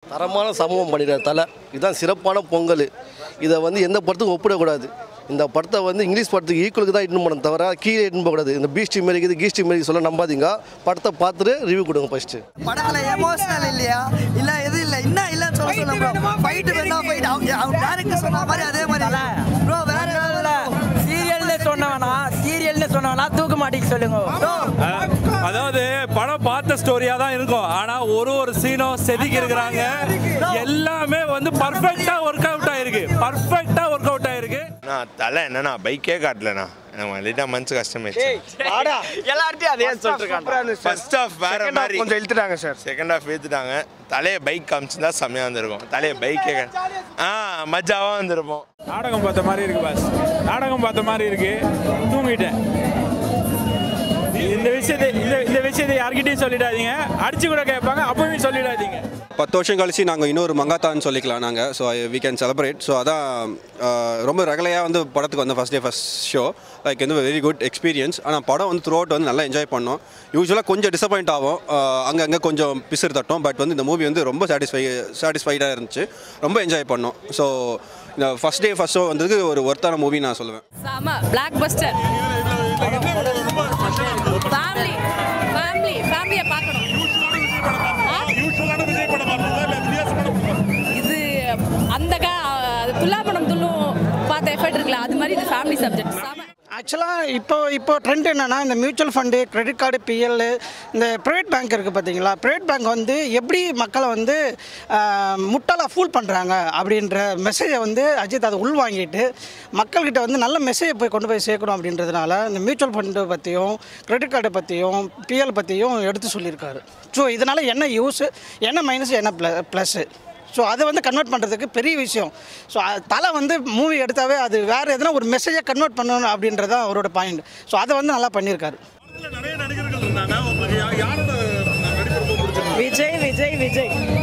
தரமான சமூகம் பண்ணிடுறார் தலை இதுதான் சிறப்பான பொங்கல் இதை வந்து எந்த படத்துக்கும் ஒப்பிடக்கூடாது இந்த படத்தை வந்து இங்கிலீஷ் படத்துக்கு ஈக்குவலுக்கு தான் இட்டுன்னு போகணும் தவிர கீழே இட்டுன்னு போகக்கூடாது இந்த பீஸ்டி மாரி இருக்குது கீஸ்டி மாரி சொல்ல நம்பாதீங்க படத்தை பார்த்துட்டு ரிவ்யூ கொடுங்க ஃபஸ்ட்டு படத்துல எமோஷனல் இல்லையா இல்ல எது இல்ல என்ன இல்லன்னு சொல்ல சொல்ல ப்ரோ ஃபைட் வேணா ஃபைட் அவங்க அவங்க டேரக்டர் சொன்ன மாதிரி அதே மாதிரி ப்ரோ வேற சீரியல்னு சொன்னவனா சீரியல்னு சொன்னவனா தூக்க மாட்டேங்க சொல்லுங்க அதாவது படம் பார்த்த ஸ்டோரியா தான் இருக்கும் ஆனா ஒரு ஒரு சீனும் செதுக்கி இருக்கிறாங்க எல்லாமே வந்து பர்ஃபெக்ட்டா ஒர்க் அவுட் ஆயிருக்கு பர்ஃபெக்ட்டா ஒர்க் அவுட் ஆயிருக்கு நான் தலை என்னண்ணா பைக்கே காட்டலண்ணா எனக்கு லைட்டாக மனசு கஷ்டமாயிடுச்சு எல்லார்ட்டையும் அதே சொல்லிருக்காங்க ஃபர்ஸ்ட் ஹாஃப் வேற மாதிரி கொஞ்சம் இழுத்துட்டாங்க சார் செகண்ட் ஹாஃப் ஏற்றுட்டாங்க தலையை பைக் காமிச்சிருந்தா செம்மையாக வந்திருக்கும் தலையை பைக்கே ஆ மஜாவாக வந்திருப்போம் நாடகம் பார்த்த மாதிரி இருக்கு பாஸ் நாடகம் பார்த்த மாதிரி இருக்கு தூங்கிட்டேன் இந்த விஷயத்தை இந்த இந்த விஷயத்தை யார்கிட்டயும் சொல்லிடாதீங்க அடிச்சு கூட கேட்பாங்க அப்பவும் சொல்லிடாதீங்க பத்து வருஷம் கழிச்சு நாங்கள் இன்னொரு மங்காத்தான்னு சொல்லிக்கலாம் நாங்கள் so we can celebrate so அதான் ஆஹ், ரொம்ப ரகலையாக வந்து படத்துக்கு வந்து first day first show like வந்து வெரி குட் எக்ஸ்பீரியன்ஸ் ஆனால் படம் வந்து த்ரூ அவுட் வந்து நல்லா என்ஜாய் பண்ணோம் யூஸ்வலாக கொஞ்சம் டிசப்பாயிண்ட் ஆகும் அங்கங்கே கொஞ்சம் பிசுறு தட்டும் பட் வந்து இந்த மூவி வந்து ரொம்ப சாட்டிஸ்ஃபை சாட்டிஸ்ஃபைடாக இருந்துச்சு ரொம்ப என்ஜாய் பண்ணோம் ஸோ இந்த ஃபஸ்ட் டே ஃபஸ்ட் ஷோ வந்ததுக்கு ஒரு ஒர்த்தான மூவி நான் சொல்லுவேன் செம பிளாக் பஸ்டர் ஃபேமிலி ஃபேமிலி ஃபேமிலியை பார்க்கணும் ஆ? இது அந்த கா அது துல்லாமணம் துள்ளும் பார்த்த எஃபெக்ட் இருக்குல்ல அது மாதிரி இது ஃபேமிலி சப்ஜெக்ட் செம ஆக்சுவலாக இப்போ இப்போ ட்ரெண்ட் என்னன்னா இந்த mutual fund credit card PL இந்த ப்ரைவேட் பேங்க் இருக்குது பார்த்தீங்களா ப்ரைவேட் பேங்க் வந்து எப்படி மக்களை வந்து முட்டாளாக ஃபூல் பண்ணுறாங்க அப்படின்ற மெசேஜை வந்து அஜித் அதை உள்வாங்கிட்டு மக்கள்கிட்ட வந்து நல்ல மெசேஜை போய் கொண்டு போய் சேர்க்கணும் அப்படின்றதுனால இந்த மியூச்சுவல் ஃபண்டு பற்றியும் கிரெடிட் கார்டை பற்றியும் பிஎல் பற்றியும் எடுத்து சொல்லியிருக்காரு ஸோ இதனால் என்ன யூஸ் என்ன மைனஸ் என்ன ப்ள ப்ளஸ்ஸு ஸோ அதை வந்து கன்வெர்ட் பண்ணுறதுக்கு பெரிய விஷயம் ஸோ தலை வந்து மூவி எடுத்தாவே அது வேறு எதனா ஒரு மெசேஜை கன்வெர்ட் பண்ணணும் அப்படின்றது தான் அவரோட பாயிண்ட் ஸோ அதை வந்து நல்லா பண்ணியிருக்காரு விஜய் விஜய் விஜய்